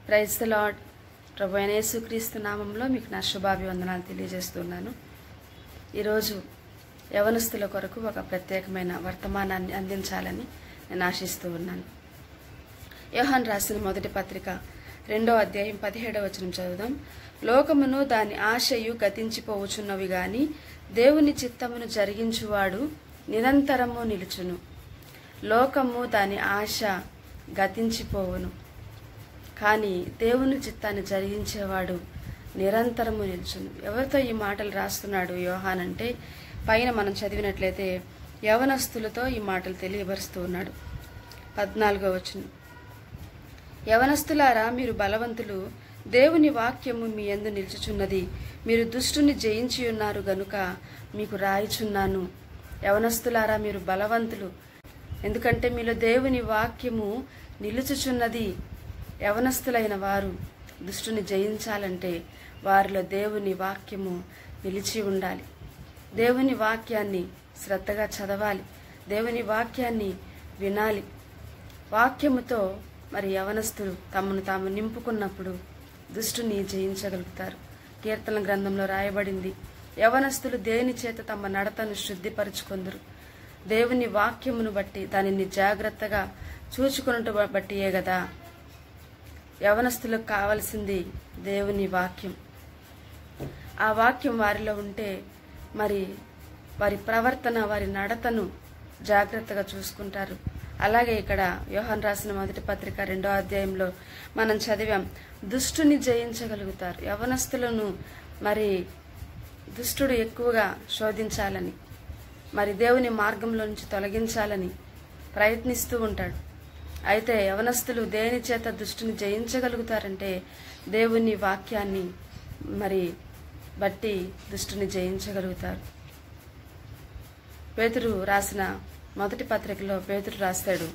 praise the lord ప్రభు అయిన యేసుక్రీస్తు నామంలో మీకు నా శుభాభివందనాలు తెలియజేస్తున్నాను ఈరోజు యవనస్తుల కొరకు ఒక ప్రత్యేకమైన వర్తమానాన్ని అందించాలని నేను ఆశిస్తూ ఉన్నాను యోహాన్ రాసిన మొదటి పత్రిక రెండో అధ్యాయం పదిహేడవ వచనం చదువుదాం లోకమును దాని ఆశయు గతించిపోవచున్నవి గాని దేవుని చిత్తమును జరిగించువాడు నిరంతరము నిలుచును లోకము దాని ఆశ గతించిపోవును కానీ దేవుని చిత్తాన్ని జరిగించేవాడు నిరంతరము నిలుచును ఎవరితో ఈ మాటలు రాస్తున్నాడు యోహాన్ అంటే పైన మనం చదివినట్లయితే యవనస్తులతో ఈ మాటలు తెలియపరుస్తూ ఉన్నాడు పద్నాలుగో వచనం యవనస్తులారా మీరు బలవంతులు దేవుని వాక్యము మీ యందు నిలుచుచున్నది మీరు దుష్టుని జయించి ఉన్నారు గనుక మీకు రాయిచున్నాను యవనస్తులారా మీరు బలవంతులు ఎందుకంటే మీలో దేవుని వాక్యము నిలుచుచున్నది యవనస్తులైన వారు దుష్టుని జయించాలంటే వారిలో దేవుని వాక్యము నిలిచి ఉండాలి దేవుని వాక్యాన్ని శ్రద్ధగా చదవాలి దేవుని వాక్యాన్ని వినాలి వాక్యముతో మరి యవనస్తులు తమను తాము నింపుకున్నప్పుడు దుష్టుని జయించగలుగుతారు కీర్తన గ్రంథంలో రాయబడింది యవనస్తులు దేని చేత తమ నడతను శుద్ధిపరుచుకొందురు దేవుని వాక్యమును బట్టి దానిని జాగ్రత్తగా చూచుకున్నట్టు బట్టియే కదా యవనస్తులకు కావలసింది దేవుని వాక్యం ఆ వాక్యం వారిలో ఉంటే మరి వారి ప్రవర్తన వారి నడతను జాగ్రత్తగా చూసుకుంటారు అలాగే ఇక్కడ యోహాన్ రాసిన మొదటి పత్రిక రెండో అధ్యాయంలో మనం చదివాం దుష్టుని జయించగలుగుతారు యవనస్తులను మరి దుష్టుడు ఎక్కువగా శోధించాలని మరి దేవుని మార్గంలో నుంచి తొలగించాలని ప్రయత్నిస్తూ ఉంటాడు అయితే యవనస్తులు దేని చేత దుష్టుని జయించగలుగుతారంటే దేవుని వాక్యాన్ని మరి బట్టి దుష్టుని జయించగలుగుతారు పేతురు రాసిన మొదటి పత్రికలో పేతురు రాస్తాడు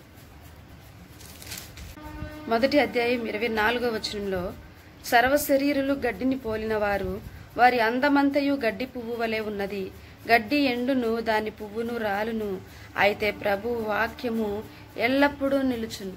మొదటి అధ్యాయం ఇరవై నాలుగో వచనంలో సర్వ శరీరులు గడ్డిని పోలిన వారు వారి అందమంతయు గడ్డి పువ్వు వలె ఉన్నది గడ్డి ఎండును దాని పువ్వును రాలును అయితే ప్రభు వాక్యము ఎల్లప్పుడూ నిలుచును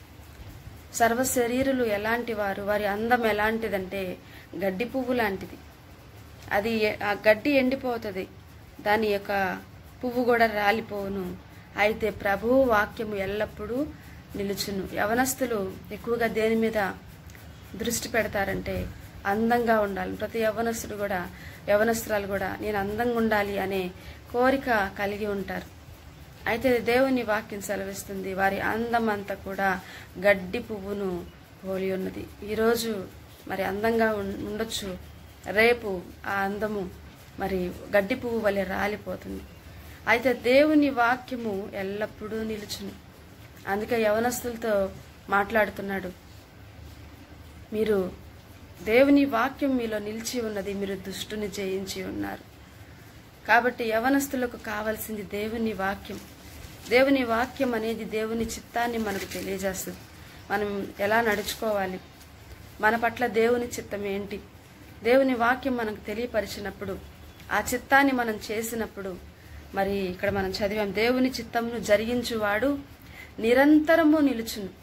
సర్వ శరీరులు ఎలాంటి వారు వారి అందం ఎలాంటిదంటే గడ్డి పువ్వు లాంటిది అది ఎ- ఆ గడ్డి ఎండిపోతుంది దాని యొక్క పువ్వు కూడా రాలిపోవును అయితే ప్రభువు వాక్యము ఎల్లప్పుడూ నిలుచును యవనస్తులు ఎక్కువగా దేని మీద దృష్టి పెడతారంటే అందంగా ఉండాలి ప్రతి యవనస్తుడు కూడా యవనస్తురాలు కూడా నేను అందంగా ఉండాలి అనే కోరిక కలిగి ఉంటారు అయితే దేవుని వాక్యం సెలవిస్తుంది వారి అందం అంతా కూడా గడ్డి పువ్వును పోలి ఉన్నది ఈరోజు మరి అందంగా ఉం- ఉండొచ్చు రేపు ఆ అందము మరి గడ్డి పువ్వు వలె రాలిపోతుంది అయితే దేవుని వాక్యము ఎల్లప్పుడూ నిలుచును అందుకే యవనస్తులతో మాట్లాడుతున్నాడు మీరు దేవుని వాక్యం మీలో నిలిచి ఉన్నది మీరు దుష్టుని జయించి ఉన్నారు కాబట్టి యవనస్తులకు కావాల్సింది దేవుని వాక్యం దేవుని వాక్యం అనేది దేవుని చిత్తాన్ని మనకు తెలియజేస్తుంది మనం ఎలా నడుచుకోవాలి మన పట్ల దేవుని చిత్తం ఏంటి దేవుని వాక్యం మనకు తెలియపరిచినప్పుడు ఆ చిత్తాన్ని మనం చేసినప్పుడు మరి ఇక్కడ మనం చదివాం దేవుని చిత్తమును జరిగించువాడు నిరంతరము నిలుచును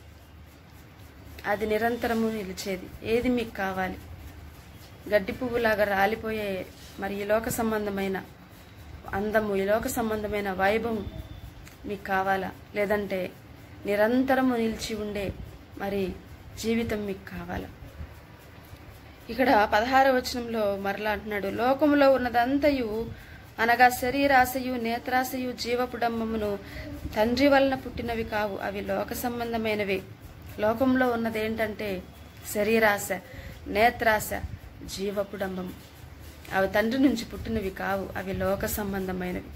అది నిరంతరము నిలిచేది ఏది మీకు కావాలి గడ్డి పువ్వులాగా రాలిపోయే మరి ఈ లోక సంబంధమైన అందము ఈ లోక సంబంధమైన వైభవం మీకు కావాలా లేదంటే నిరంతరము నిలిచి ఉండే మరి జీవితం మీకు కావాలా ఇక్కడ పదహార వచనంలో మరలా అంటున్నాడు లోకములో ఉన్నదంతయు అనగా శరీరాశయు నేత్రాశయు జీవపుడమ్మమును తండ్రి వలన పుట్టినవి కావు అవి లోక సంబంధమైనవే లోకంలో ఉన్నది ఏంటంటే శరీరాశ నేత్రాశ జీవపుడంబము అవి తండ్రి నుంచి పుట్టినవి కావు అవి లోక సంబంధమైనవి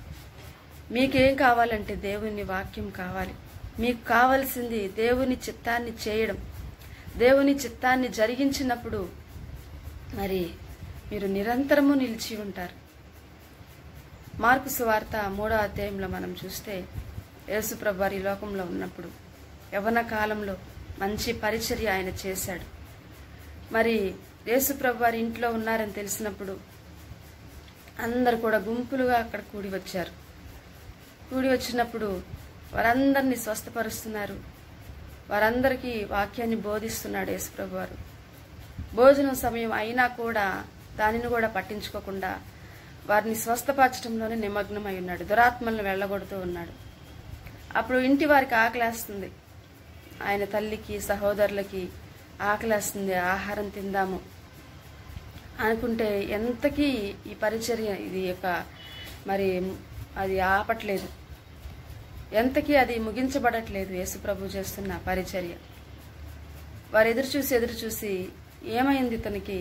మీకేం కావాలంటే దేవుని వాక్యం కావాలి మీకు కావలసింది దేవుని చిత్తాన్ని చేయడం దేవుని చిత్తాన్ని జరిగించినప్పుడు మరి మీరు నిరంతరము నిలిచి ఉంటారు మార్కు సువార్త మూడో అధ్యాయంలో మనం చూస్తే యేసుప్రభు వారి ఈ లోకంలో ఉన్నప్పుడు యవన కాలంలో మంచి పరిచర్య ఆయన చేశాడు మరి యేసుప్రభు వారి ఇంట్లో ఉన్నారని తెలిసినప్పుడు అందరు కూడా గుంపులుగా అక్కడ కూడి వచ్చారు కూడి వచ్చినప్పుడు వారందరినీ స్వస్థపరుస్తున్నారు వారందరికీ వాక్యాన్ని బోధిస్తున్నాడు యేసుప్రభు వారు భోజనం సమయం అయినా కూడా దానిని కూడా పట్టించుకోకుండా వారిని స్వస్థపరచడంలోనే నిమగ్నమై ఉన్నాడు దురాత్మలను వెళ్ళగొడుతూ ఉన్నాడు అప్పుడు ఇంటి వారికి ఆకలేస్తుంది ఆయన తల్లికి సహోదరులకి ఆకలేస్తుంది ఆహారం తిందాము అనుకుంటే ఎంతకీ ఈ పరిచర్య ఇది యొక్క మరి అది ఆపట్లేదు ఎంతకీ అది ముగించబడట్లేదు యేసుప్రభు చేస్తున్న పరిచర్య వారు ఎదురు చూసి ఎదురు చూసి ఏమైంది ఇతనికి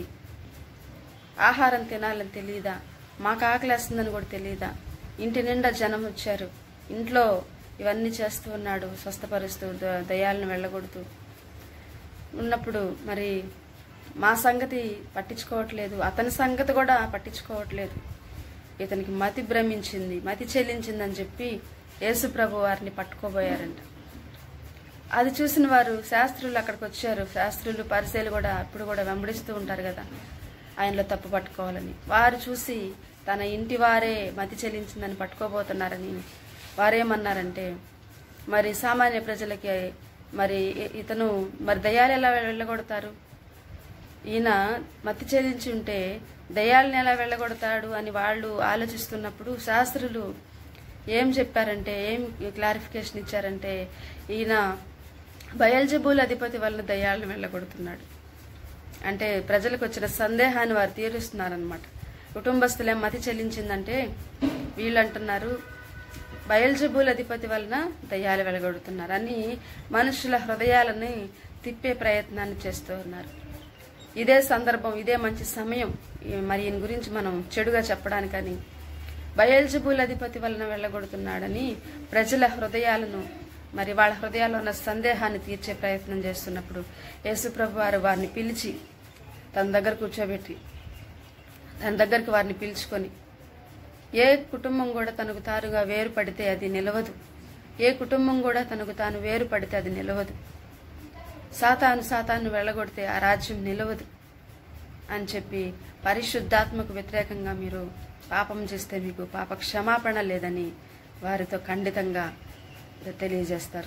ఆహారం తినాలని తెలియదా మాకు ఆకలేస్తుందని కూడా తెలియదా ఇంటి నిండా జనం వచ్చారు ఇంట్లో ఇవన్నీ చేస్తూ ఉన్నాడు స్వస్థపరుస్తూ ద- దయాలను వెళ్ళగొడుతూ ఉన్నప్పుడు మరి మా సంగతి పట్టించుకోవట్లేదు అతని సంగతి కూడా పట్టించుకోవట్లేదు ఇతనికి మతి భ్రమించింది మతి చెల్లించిందని చెప్పి యేసు ప్రభు వారిని పట్టుకోబోయారంట అది చూసిన వారు శాస్త్రులు అక్కడికి వచ్చారు శాస్త్రులు పరిశీలు కూడా ఇప్పుడు కూడా వెంబడిస్తూ ఉంటారు కదా ఆయనలో తప్పు పట్టుకోవాలని వారు చూసి తన ఇంటి వారే మతి చెల్లించిందని పట్టుకోబోతున్నారని వారేమన్నారంటే మరి సామాన్య ప్రజలకి మరి ఇ- ఇతను మరి దయాలు ఎలా వెళ్ళగొడతారు ఈయన మతి చెల్లించి ఉంటే దయాలను ఎలా వెళ్ళగొడతాడు అని వాళ్ళు ఆలోచిస్తున్నప్పుడు శాస్త్రులు ఏం చెప్పారంటే ఏం క్లారిఫికేషన్ ఇచ్చారంటే ఈయన బయల్జబూల్ అధిపతి వల్ల దయాలను వెళ్ళగొడుతున్నాడు అంటే ప్రజలకు వచ్చిన సందేహాన్ని వారు తీరుస్తున్నారనమాట కుటుంబస్తులే మతి చెల్లించిందంటే వీళ్ళు అంటున్నారు బయల్జబూల్ అధిపతి వలన దయ్యాలు వెలగొడుతున్నారు అని మనుషుల హృదయాలని తిప్పే ప్రయత్నాన్ని చేస్తూ ఉన్నారు ఇదే సందర్భం ఇదే మంచి సమయం ఈ- మరి ఈయన గురించి మనం చెడుగా చెప్పడానికని బయల్జబూల్ అధిపతి వలన వెళ్ళగొడుతున్నాడని ప్రజల హృదయాలను మరి వాళ్ళ హృదయాల్లో ఉన్న సందేహాన్ని తీర్చే ప్రయత్నం చేస్తున్నప్పుడు యేసుప్రభు వారు వారిని పిలిచి తన దగ్గర కూర్చోబెట్టి తన దగ్గరికి వారిని పిలుచుకొని ఏ కుటుంబం కూడా తనకు తారుగా వేరు పడితే అది నిలవదు ఏ కుటుంబం కూడా తనకు తాను వేరు పడితే అది నిలవదు సాతాను సాతాను వెళ్ళగొడితే ఆ రాజ్యం నిలవదు అని చెప్పి పరిశుద్ధాత్మకు వ్యతిరేకంగా మీరు పాపం చేస్తే మీకు పాప క్షమాపణ లేదని వారితో ఖండితంగా తెలియజేస్తారు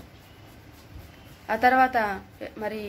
ఆ తర్వాత మరి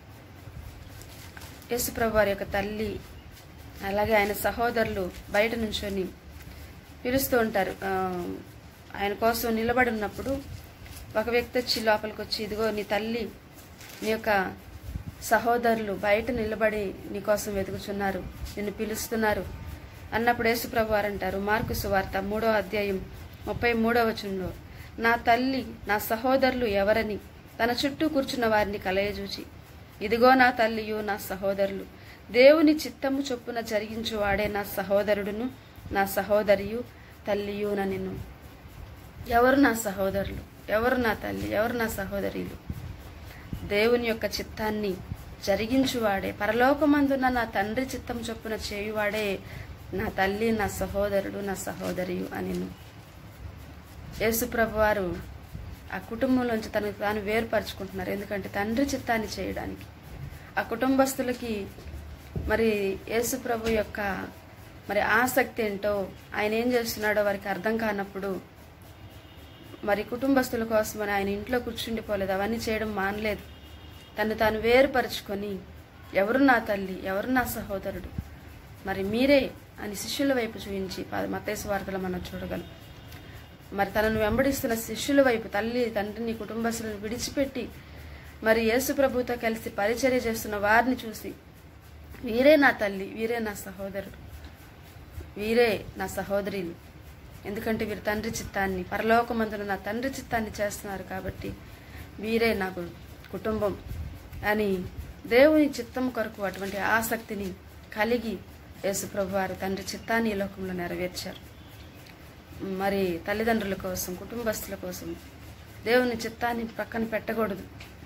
యేసుప్రభు వారి యొక్క తల్లి అలాగే ఆయన సహోదరులు బయట నుంచొని పిలుస్తూ ఉంటారు ఆ, ఆయన కోసం నిలబడి ఉన్నప్పుడు ఒక వ్యక్తి వచ్చి లోపలికి వచ్చి ఇదిగో నీ తల్లి నీ యొక్క సహోదరులు బయట నిలబడి నీ కోసం వెతుకుచున్నారు నిన్ను పిలుస్తున్నారు అన్నప్పుడు యేసుప్రభు వారు అంటారు మార్కు సువార్త మూడో అధ్యాయం ముప్పై మూడో వచనంలో నా తల్లి నా సహోదరులు ఎవరని తన చుట్టూ కూర్చున్న వారిని కలయజూచి ఇదిగో నా తల్లియు నా సహోదరులు దేవుని చిత్తము చొప్పున జరిగించువాడే నా సహోదరుడును నా సహోదరియు తల్లియున నిన్ను ఎవరు నా సహోదరులు ఎవరు నా తల్లి ఎవరు నా సహోదరులు దేవుని యొక్క చిత్తాన్ని జరిగించువాడే పరలోకమందున్న నా తండ్రి చిత్తం చొప్పున చేయువాడే నా తల్లి నా సహోదరుడు నా సహోదరియు అనిను యేసుప్రభు వారు ఆ కుటుంబంలోంచి తనకు తాను వేరుపరుచుకుంటున్నారు ఎందుకంటే తండ్రి చిత్తాన్ని చేయడానికి ఆ కుటుంబస్తులకి మరి యేసుప్రభు యొక్క మరి ఆసక్తి ఏంటో ఆయన ఏం చేస్తున్నాడో వారికి అర్థం కానప్పుడు మరి కుటుంబస్తుల కోసమని ఆయన ఇంట్లో కూర్చుండిపోలేదు అవన్నీ చేయడం మానలేదు తను తాను వేరుపరుచుకొని ఎవరు నా తల్లి ఎవరు నా సహోదరుడు మరి మీరే అని శిష్యుల వైపు చూపించి మతేసు వార్తలో మనం చూడగలం మరి తనను వెంబడిస్తున్న శిష్యుల వైపు తల్లి తండ్రిని కుటుంబస్తులను విడిచిపెట్టి మరి యేసు ప్రభుతో కలిసి పరిచర్య చేస్తున్న వారిని చూసి వీరే నా తల్లి వీరే నా సహోదరుడు వీరే నా సహోదరులు ఎందుకంటే వీరు తండ్రి చిత్తాన్ని పరలోకమందున నా తండ్రి చిత్తాన్ని చేస్తున్నారు కాబట్టి వీరే నాకు కుటుంబం అని దేవుని చిత్తం కొరకు అటువంటి ఆసక్తిని కలిగి యేసుప్రభు వారి తండ్రి చిత్తాన్ని ఈ లోకంలో నెరవేర్చారు మరి తల్లిదండ్రుల కోసం కుటుంబస్తుల కోసం దేవుని చిత్తాన్ని పక్కన పెట్టకూడదు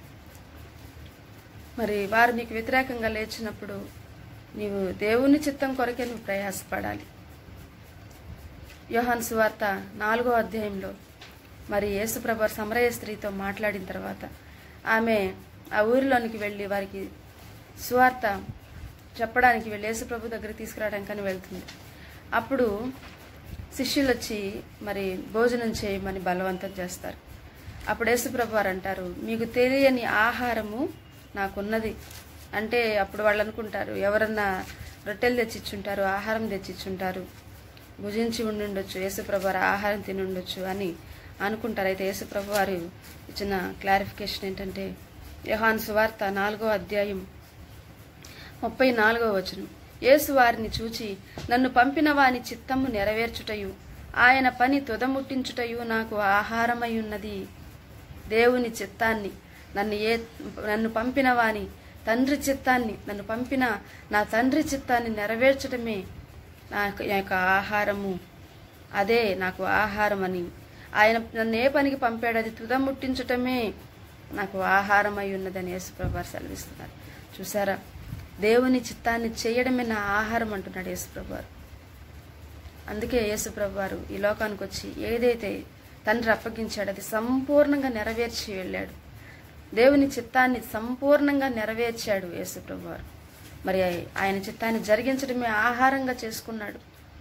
మరి వారు నీకు వ్యతిరేకంగా లేచినప్పుడు నీవు దేవుని చిత్తం కొరకే నువ్వు ప్రయాసపడాలి యోహాన్ సువార్త నాలుగో అధ్యాయంలో మరి యేసుప్రభు సమరయ స్త్రీతో మాట్లాడిన తర్వాత ఆమె ఆ ఊరిలోనికి వెళ్ళి వారికి సువార్త చెప్పడానికి వెళ్ళి యేసుప్రభు దగ్గర తీసుకురావడానికని వెళ్తుంది అప్పుడు శిష్యులు వచ్చి మరి భోజనం చేయమని బలవంతం చేస్తారు అప్పుడు యేసుప్రభు వారు అంటారు మీకు తెలియని ఆహారము నాకున్నది అంటే అప్పుడు వాళ్ళు అనుకుంటారు ఎవరన్నా రొట్టెలు తెచ్చిచ్చుంటారు ఆహారం తెచ్చిచ్చుంటారు భుజించి ఉండుండొచ్చు యేసుప్రభు వారు ఆహారం తిని ఉండొచ్చు అని అనుకుంటారు అయితే యేసుప్రభు వారు ఇచ్చిన క్లారిఫికేషన్ ఏంటంటే యోహాను సువార్త నాలుగో అధ్యాయం ముప్పై నాలుగో వచనం యేసు వారిని చూచి నన్ను పంపిన వాని చిత్తము నెరవేర్చుటయు ఆయన పని తుదముట్టించుటయు నాకు ఆహారమై ఉన్నది దేవుని చిత్తాన్ని నన్ను ఏ నన్ను పంపిన వాని తండ్రి చిత్తాన్ని నన్ను పంపిన నా తండ్రి చిత్తాన్ని నెరవేర్చడమే నాకు యొక్క ఆహారము అదే నాకు ఆహారం అని ఆయన నన్ను ఏ పనికి పంపాడు అది తుదముట్టించటమే నాకు ఆహారం అయి ఉన్నదని యేసుప్రభు సెలవిస్తున్నారు చూసారా దేవుని చిత్తాన్ని చేయడమే నా ఆహారం అంటున్నాడు యేసుప్రభు వారు అందుకే యేసుప్రభు వారు ఈ లోకానికి వచ్చి ఏదైతే తండ్రి అప్పగించాడు అది సంపూర్ణంగా నెరవేర్చి వెళ్ళాడు దేవుని చిత్తాన్ని సంపూర్ణంగా నెరవేర్చాడు యేసుప్రభు వారు మరి ఆయన చిత్తాన్ని జరిగించడమే ఆహారంగా చేసుకున్నాడు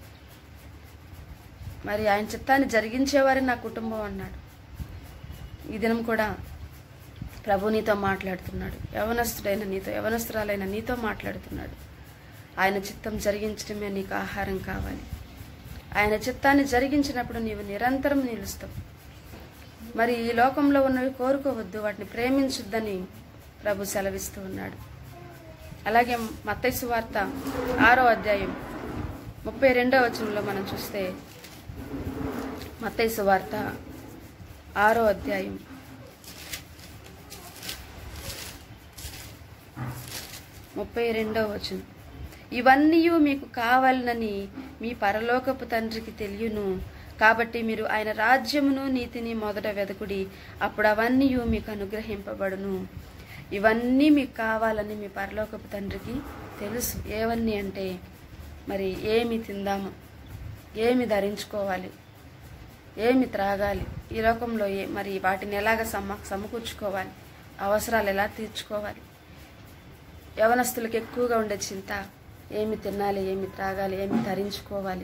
మరి ఆయన చిత్తాన్ని జరిగించేవారే నా కుటుంబం అన్నాడు ఈ దినం కూడా ప్రభు నీతో మాట్లాడుతున్నాడు యవనస్తుడైన నీతో యవనస్తురాలైన నీతో మాట్లాడుతున్నాడు ఆయన చిత్తం జరిగించడమే నీకు ఆహారం కావాలి ఆయన చిత్తాన్ని జరిగించినప్పుడు నీవు నిరంతరం నిలుస్తావు మరి ఈ లోకంలో ఉన్నవి కోరుకోవద్దు వాటిని ప్రేమించొద్దని ప్రభు సెలవిస్తూ ఉన్నాడు అలాగే మత్తైసు వార్త ఆరో అధ్యాయం ముప్పై రెండో వచనంలో మనం చూస్తే మత్తైసు వార్త ఆరో అధ్యాయం ముప్పై రెండవ వచనం ఇవన్నీ మీకు కావాలనని మీ పరలోకపు తండ్రికి తెలియను కాబట్టి మీరు ఆయన రాజ్యమును నీతిని మొదట వెదకుడి అప్పుడు అవన్నీ మీకు అనుగ్రహింపబడును ఇవన్నీ మీకు కావాలని మీ పరలోకపు తండ్రికి తెలుసు ఏవన్నీ అంటే మరి ఏమి తిందాము ఏమి ధరించుకోవాలి ఏమి త్రాగాలి ఈ లోకంలో ఏ మరి వాటిని ఎలాగ సమ సమకూర్చుకోవాలి అవసరాలు ఎలా తీర్చుకోవాలి యవనస్తులకు ఎక్కువగా ఉండే చింత ఏమి తినాలి ఏమి త్రాగాలి ఏమి ధరించుకోవాలి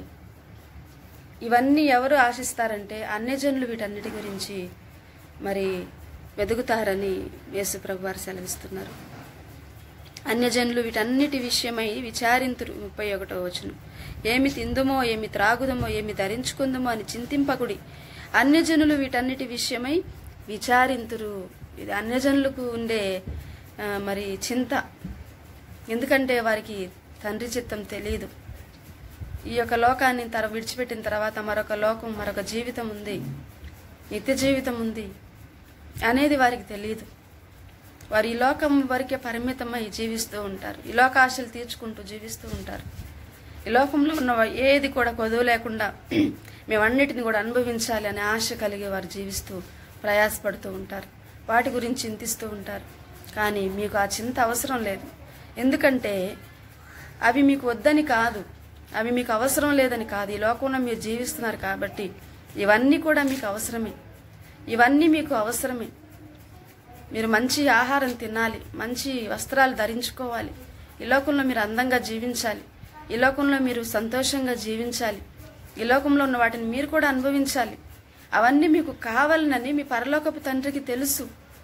ఇవన్నీ ఎవరు ఆశిస్తారంటే అన్యజనులు వీటన్నిటి గురించి మరి వెతుకుతారని యేసుప్రభు వారు సెలవిస్తున్నారు అన్యజనులు వీటన్నిటి విషయమై విచారింతురు ముప్పై ఒకటో వచనం ఏమి తిందుమో ఏమి త్రాగుదమో ఏమి ధరించుకుందమో అని చింతింపకుడి అన్యజనులు వీటన్నిటి విషయమై విచారింతురు ఇది అన్యజనులకు ఉండే ఆ, మరి చింత ఎందుకంటే వారికి తండ్రి చిత్తం తెలియదు ఈ యొక్క లోకాన్ని తర విడిచిపెట్టిన తర్వాత మరొక లోకం మరొక జీవితం ఉంది నిత్య జీవితం ఉంది అనేది వారికి తెలియదు వారు ఈ లోకం వరకే పరిమితమై జీవిస్తూ ఉంటారు ఈ లోక ఆశలు తీర్చుకుంటూ జీవిస్తూ ఉంటారు ఈ లోకంలో ఉన్న వా- ఏది కూడా కొదువు లేకుండా మేమన్నిటిని కూడా అనుభవించాలి అనే ఆశ కలిగి వారు జీవిస్తూ ప్రయాసపడుతూ ఉంటారు వాటి గురించి చింతిస్తూ ఉంటారు కానీ మీకు ఆ చింత అవసరం లేదు ఎందుకంటే అవి మీకు వద్దని కాదు అవి మీకు అవసరం లేదని కాదు ఈ లోకంలో మీరు జీవిస్తున్నారు కాబట్టి ఇవన్నీ కూడా మీకు అవసరమే ఇవన్నీ మీకు అవసరమే మీరు మంచి ఆహారం తినాలి మంచి వస్త్రాలు ధరించుకోవాలి ఈ లోకంలో మీరు అందంగా జీవించాలి ఈ లోకంలో మీరు సంతోషంగా జీవించాలి ఈ లోకంలో ఉన్న వాటిని మీరు కూడా అనుభవించాలి అవన్నీ మీకు కావాలనని మీ పరలోకపు తండ్రికి తెలుసు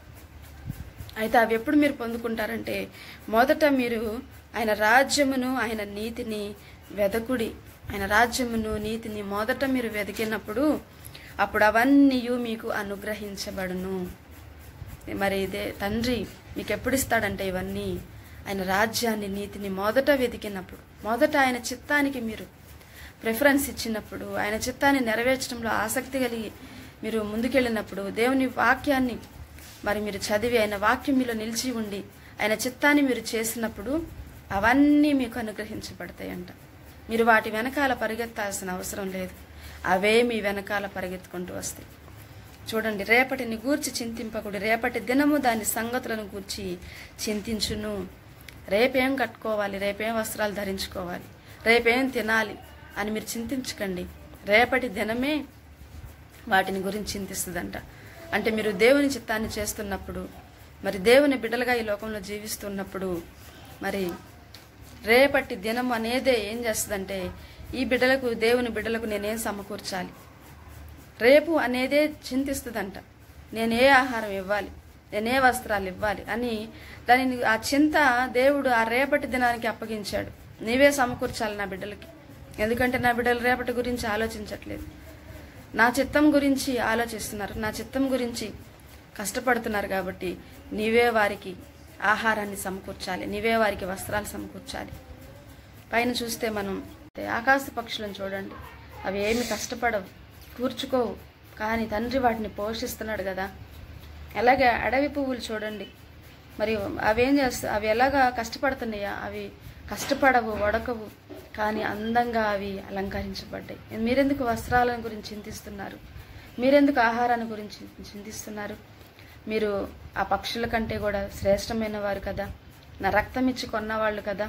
అయితే అవి ఎప్పుడు మీరు పొందుకుంటారంటే మొదట మీరు ఆయన రాజ్యమును ఆయన నీతిని వెదకుడి ఆయన రాజ్యమును నీతిని మొదట మీరు వెతికినప్పుడు అప్పుడు అవన్నీ మీకు అనుగ్రహించబడును మరి ఇదే తండ్రి మీకు ఎప్పుడు ఇస్తాడంటే ఇవన్నీ ఆయన రాజ్యాన్ని నీతిని మొదట వెతికినప్పుడు మొదట ఆయన చిత్తానికి మీరు ప్రిఫరెన్స్ ఇచ్చినప్పుడు ఆయన చిత్తాన్ని నెరవేర్చడంలో ఆసక్తి కలిగి మీరు ముందుకెళ్ళినప్పుడు దేవుని వాక్యాన్ని మరి మీరు చదివి ఆయన వాక్యం మీలో నిలిచి ఉండి ఆయన చిత్తాన్ని మీరు చేసినప్పుడు అవన్నీ మీకు అనుగ్రహించబడతాయంట మీరు వాటి వెనకాల పరిగెత్తాల్సిన అవసరం లేదు అవే మీ వెనకాల పరిగెత్తుకుంటూ వస్తాయి చూడండి రేపటిని గూర్చి చింతింపకుడు రేపటి దినము దాని సంగతులను గూర్చి చింతించును రేపేం కట్టుకోవాలి రేపేం వస్త్రాలు ధరించుకోవాలి రేపేం తినాలి అని మీరు చింతించకండి రేపటి దినమే వాటిని గురించి చింతిస్తుందంట అంటే మీరు దేవుని చిత్తాన్ని చేస్తున్నప్పుడు మరి దేవుని బిడ్డలుగా ఈ లోకంలో జీవిస్తున్నప్పుడు మరి రేపటి దినం అనేదే ఏం చేస్తుందంటే ఈ బిడ్డలకు దేవుని బిడ్డలకు నేనేం సమకూర్చాలి రేపు అనేదే చింతిస్తుందంట నేను ఏ ఆహారం ఇవ్వాలి నేను ఏ వస్త్రాలు ఇవ్వాలి అని దానిని ఆ చింత దేవుడు ఆ రేపటి దినానికి అప్పగించాడు నీవే సమకూర్చాలి నా బిడ్డలకి ఎందుకంటే నా బిడ్డలు రేపటి గురించి ఆలోచించట్లేదు నా చిత్తం గురించి ఆలోచిస్తున్నారు నా చిత్తం గురించి కష్టపడుతున్నారు కాబట్టి నీవే వారికి ఆహారాన్ని సమకూర్చాలి నీవే వారికి వస్త్రాలు సమకూర్చాలి పైన చూస్తే మనం ఆకాశ పక్షులను చూడండి అవి ఏమి కష్టపడవు కూర్చుకోవు కానీ తండ్రి వాటిని పోషిస్తున్నాడు కదా అలాగే అడవి పువ్వులు చూడండి మరి అవి ఏం చేస్తా అవి ఎలాగా కష్టపడుతున్నాయా అవి కష్టపడవు వడకవు కానీ అందంగా అవి అలంకరించబడ్డాయి మీరెందుకు వస్త్రాల గురించి చింతిస్తున్నారు మీరెందుకు ఆహారాన్ని గురించి చింతిస్తున్నారు మీరు ఆ పక్షుల కంటే కూడా శ్రేష్టమైన వారు కదా నా రక్తం ఇచ్చి కొన్నవాళ్ళు కదా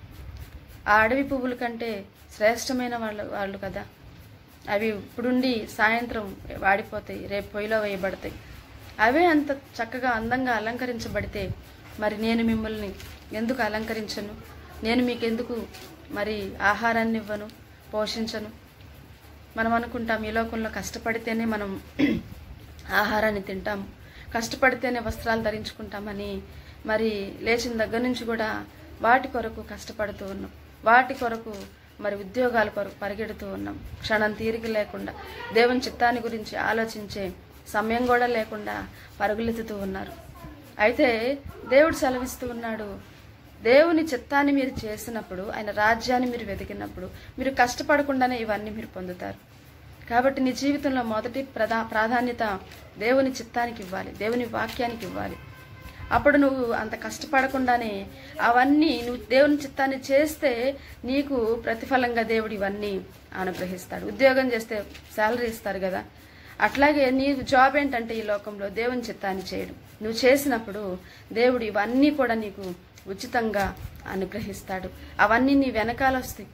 ఆ అడవి పువ్వుల కంటే శ్రేష్టమైన వాళ్ళు వాళ్ళు కదా అవి ఇప్పుడుండి సాయంత్రం వాడిపోతాయి రేపు పొయ్యిలో వేయబడతాయి అవే అంత చక్కగా అందంగా అలంకరించబడితే మరి నేను మిమ్మల్ని ఎందుకు అలంకరించను నేను మీకెందుకు మరి ఆహారాన్ని ఇవ్వను పోషించను మనం అనుకుంటాం ఈ లోకంలో కష్టపడితేనే మనం ఆహారాన్ని తింటాము కష్టపడితేనే వస్త్రాలు ధరించుకుంటామని మరి లేచిన దగ్గర నుంచి కూడా వాటి కొరకు కష్టపడుతూ ఉన్నాం వాటి కొరకు మరి ఉద్యోగాల కొరకు పరిగెడుతూ ఉన్నాం క్షణం తీరిక లేకుండా దేవుని చిత్తాన్ని గురించి ఆలోచించే సమయం కూడా లేకుండా పరుగులెత్తుతూ ఉన్నారు అయితే దేవుడు సెలవిస్తూ ఉన్నాడు దేవుని చిత్తాన్ని మీరు చేసినప్పుడు ఆయన రాజ్యాన్ని మీరు వెతికినప్పుడు మీరు కష్టపడకుండానే ఇవన్నీ మీరు పొందుతారు కాబట్టి నీ జీవితంలో మొదటి ప్రధా ప్రాధాన్యత దేవుని చిత్తానికి ఇవ్వాలి దేవుని వాక్యానికి ఇవ్వాలి అప్పుడు నువ్వు అంత కష్టపడకుండానే అవన్నీ నువ్వు దేవుని చిత్తాన్ని చేస్తే నీకు ప్రతిఫలంగా దేవుడు ఇవన్నీ అనుగ్రహిస్తాడు ఉద్యోగం చేస్తే శాలరీ ఇస్తారు కదా అట్లాగే నీ జాబ్ ఏంటంటే ఈ లోకంలో దేవుని చిత్తాన్ని చేయడం నువ్వు చేసినప్పుడు దేవుడు ఇవన్నీ కూడా నీకు ఉచితంగా అనుగ్రహిస్తాడు అవన్నీ నీ వెనకాల వస్తాయి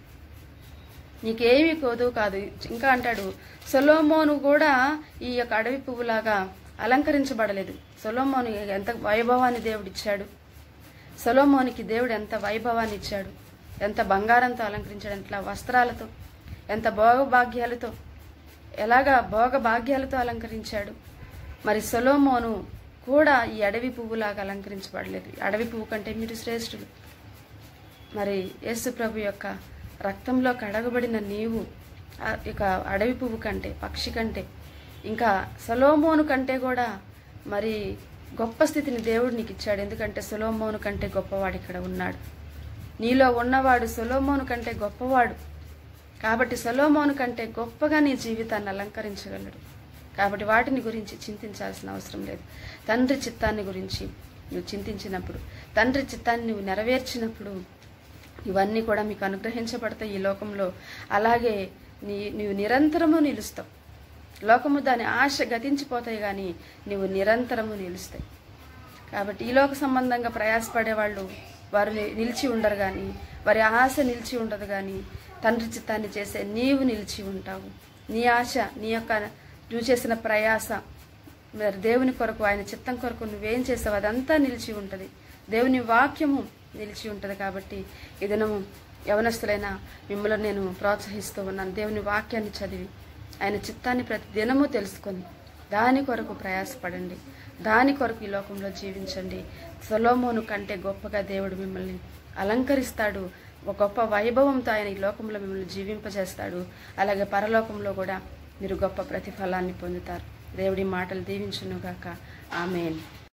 నీకేమీ కోదు కాదు ఇంకా అంటాడు సొలోమోను కూడా ఈ యొక్క అడవి పువ్వులాగా అలంకరించబడలేదు సొలోమోను ఎంత వైభవాన్ని దేవుడు ఇచ్చాడు సొలోమోనికి దేవుడు ఎంత వైభవాన్ని ఇచ్చాడు ఎంత బంగారంతో అలంకరించాడు ఎంత వస్త్రాలతో ఎంత భోగభాగ్యాలతో ఎలాగా భోగభాగ్యాలతో అలంకరించాడు మరి సొలోమోను కూడా ఈ అడవి పువ్వులాగా అలంకరించబడలేదు అడవి పువ్వు కంటే మీరు శ్రేష్ఠులు మరి యేసు ప్రభు యొక్క రక్తంలో కడగబడిన నీవు ఆ ఇక అడవి పువ్వు కంటే పక్షి కంటే ఇంకా సొలోమోను కంటే కూడా మరి గొప్ప స్థితిని దేవుడు నీకు ఇచ్చాడు ఎందుకంటే సొలోమోను కంటే గొప్పవాడు ఇక్కడ ఉన్నాడు నీలో ఉన్నవాడు సొలోమోను కంటే గొప్పవాడు కాబట్టి సొలోమోను కంటే గొప్పగా నీ జీవితాన్ని అలంకరించగలడు కాబట్టి వాటిని గురించి చింతించాల్సిన అవసరం లేదు తండ్రి చిత్తాన్ని గురించి నువ్వు చింతించినప్పుడు తండ్రి చిత్తాన్ని నువ్వు నెరవేర్చినప్పుడు ఇవన్నీ కూడా మీకు అనుగ్రహించబడతాయి ఈ లోకంలో అలాగే నీ నీవు నిరంతరము నిలుస్తావు లోకము దాని ఆశ గతించిపోతాయి కానీ నీవు నిరంతరము నిలుస్తాయి కాబట్టి ఈ లోక సంబంధంగా ప్రయాసపడే వాళ్ళు వారు ని- నిలిచి ఉండరు కానీ వారి ఆశ నిలిచి ఉండదు కానీ తండ్రి చిత్తాన్ని చేసే నీవు నిలిచి ఉంటావు నీ ఆశ నీ యొక్క నువ్వు చేసిన ప్రయాస మరి దేవుని కొరకు ఆయన చిత్తం కొరకు నువ్వేం చేసావు అదంతా నిలిచి ఉంటుంది దేవుని వాక్యము నిలిచి ఉంటుంది కాబట్టి ఈ దినము యవనస్తులైన మిమ్మల్ని నేను ప్రోత్సహిస్తూ ఉన్నాను దేవుని వాక్యాన్ని చదివి ఆయన చిత్తాన్ని ప్రతి దినము తెలుసుకొని దాని కొరకు ప్రయాసపడండి దాని కొరకు ఈ లోకంలో జీవించండి సొలోమోను కంటే గొప్పగా దేవుడు మిమ్మల్ని అలంకరిస్తాడు ఒక గొప్ప వైభవంతో ఆయన ఈ లోకంలో మిమ్మల్ని జీవింపజేస్తాడు అలాగే పరలోకంలో కూడా మీరు గొప్ప ప్రతిఫలాన్ని పొందుతారు దేవుడి మాటలు దీవించునుగాక ఆమెన్